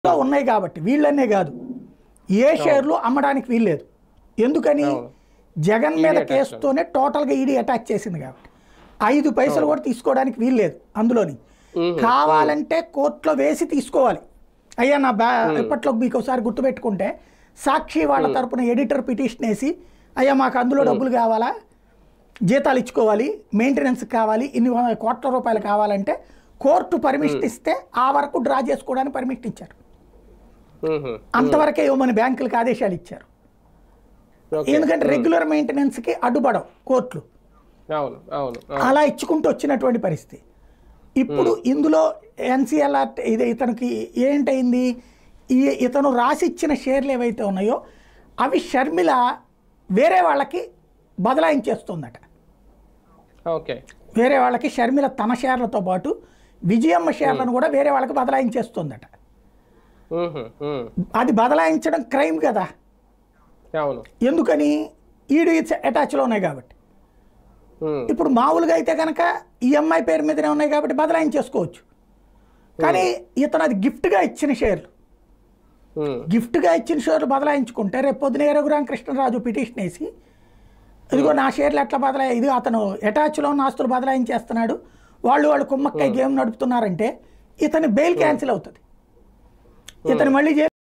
లో ఉన్నాయి కాబట్టి వీళ్ళనే కాదు ఏ షేర్లు అమ్మడానికి వీల్లేదు ఎందుకని అవును. జగన్ మీద attach కేసుతోనే టోటల్గా ఈడీ అటాచ్ చేసింది కాబట్టి ఐదు పైసలు కూడా తీసుకోవడానికి వీల్లేదు అందులోని మ్మ్. కావాలంటే కోర్టులో వేసి తీసుకోవాలి అయ్యా నా బ్యా ఇప్పట్లో మీకు ఒకసారి గుర్తుపెట్టుకుంటే సాక్షి వాళ్ళ తరపున ఎడిటర్ పిటిషన్ వేసి అయ్యా మాకు అందులో డబ్బులు కావాలా జీతాలు ఇచ్చుకోవాలి మెయింటెనెన్స్ కావాలి ఇన్ని వందల కోట్ల రూపాయలు కావాలంటే కోర్టు పర్మిషన్ ఇస్తే ఆ వరకు డ్రా చేసుకోవడానికి పర్మిషన్ ఇచ్చారు మ్మ్. అంతవరకే ఇవ్వమని బ్యాంకులకు ఆదేశాలు ఇచ్చారు ఓకే. ఎందుకంటే రెగ్యులర్ మెయింటెనెన్స్కి అడ్డుపడవు కోర్టులు అవును అవును అవును. అలా ఇచ్చుకుంటూ వచ్చినటువంటి పరిస్థితి ఇప్పుడు ఇందులో ఎన్సీఎల్ఆర్ ఇది ఇతనికి ఏంటైంది ఈ ఇతను రాసి ఇచ్చిన షేర్లు ఏవైతే ఉన్నాయో అవి షర్మిల వేరే వాళ్ళకి బదలాయించేస్తుందట ఓకే వేరే వాళ్ళకి షర్మిల తన షేర్లతో పాటు విజయమ్మ షేర్లను కూడా వేరే వాళ్ళకి బదలాయించేస్తుందట మ్మ్. మ్మ్. అది బదలాయించడం క్రైమ్ కదా అవును ఎందుకని ఈడీ అటాచ్లో ఉన్నాయి కాబట్టి మ్మ్. ఇప్పుడు మామూలుగా అయితే కనుక ఈఎంఐ పేరు మీదనే ఉన్నాయి కాబట్టి బదలాయించేసుకోవచ్చు కానీ ఇతను అది గిఫ్ట్గా ఇచ్చిన షేర్లు మ్మ్. గిఫ్ట్గా ఇచ్చిన షేర్లు బదలాయించుకుంటే రేపు పొద్దున రఘురామ కృష్ణరాజు పిటిషన్ వేసి ఇదిగో నా షేర్లు ఎట్లా బదలా ఇది అతను అటాచ్లో ఉన్న ఆస్తులు బదలాయించేస్తున్నాడు వాళ్ళు వాళ్ళు కుమ్మక్కై గేమ్ నడుపుతున్నారంటే ఇతని బెయిల్ క్యాన్సిల్ అవుతుంది ఇతను మళ్ళీ జైలు